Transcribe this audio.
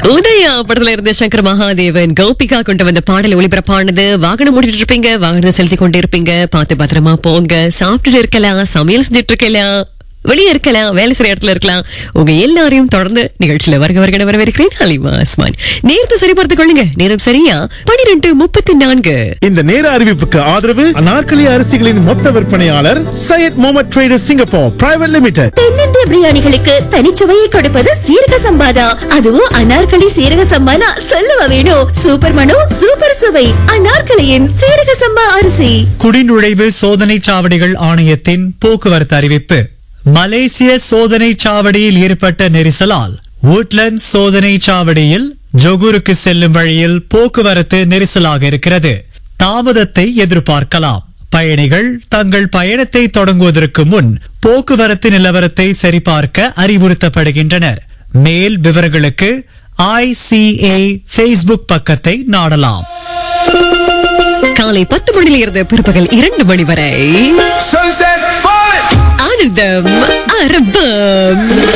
உதயா படத்துல இருந்த சங்கர் மகாதேவன் கோபிகா கொண்டு வந்த பாடல் ஒளிபரப்பானது வாகனம் ஓட்டிட்டு இருப்பீங்க வாகனத்தை செலுத்தி கொண்டு இருப்பீங்க பார்த்து பத்திரமா போங்க சாப்பிட்டுட்டு இருக்கலாம் சமையல் செஞ்சுட்டு இருக்கலாம் வெளியே இருக்கலாம் வேலை செய்யற இடத்துல இருக்கலாம் உங்க எல்லாரையும் தொடர்ந்து நிகழ்ச்சியில வருக வருக வரவேற்கிறேன் ஹலிமா அஸ்மான் நேரத்தை சரி பார்த்து கொள்ளுங்க நேரம் சரியா பனிரெண்டு முப்பத்தி நான்கு இந்த நேர அறிவிப்புக்கு ஆதரவு அனார்கலி அரிசிகளின் மொத்த விற்பனையாளர் Syed Mohammed trader Singapore private limited தென்னிந்திய பிரியாணிகளுக்கு தனிச்சுவையை கொடுப்பது சீரக சம்பாதா அதுவும் அனார்கலி சீரக சம்பானா சொல்லவா வேணும் சூப்பர் மனோ சூப்பர் சுவை அனார்கலியின் சீரக சம்பா அரிசி குடிநுழைவு சோதனை சாவடிகள் ஆணையத்தின் போக்குவரத்து அறிவிப்பு மலேசிய சோதனை சாவடியில் ஏற்பட்ட நெரிசலால் woodlands சோதனை சாவடியில் ஜொகூருக்கு செல்லும் வழியில் போக்குவரத்து நெரிசலாக இருக்கிறது தாமதத்தை எதிர்பார்க்கலாம் பயணிகள் தங்கள் பயணத்தை தொடங்குவதற்கு முன் போக்குவரத்து நிலவரத்தை சரிபார்க்க அறிவுறுத்தப்படுகின்றனர் மேல் விவரங்களுக்கு ஐசிஏ ஃபேஸ்புக் பக்கத்தை நாடலாம் காலை பத்து மணியில இருந்து பிற்பகல் இரண்டு மணி வரை Sunset falling. ஆனந்தம் அரபம்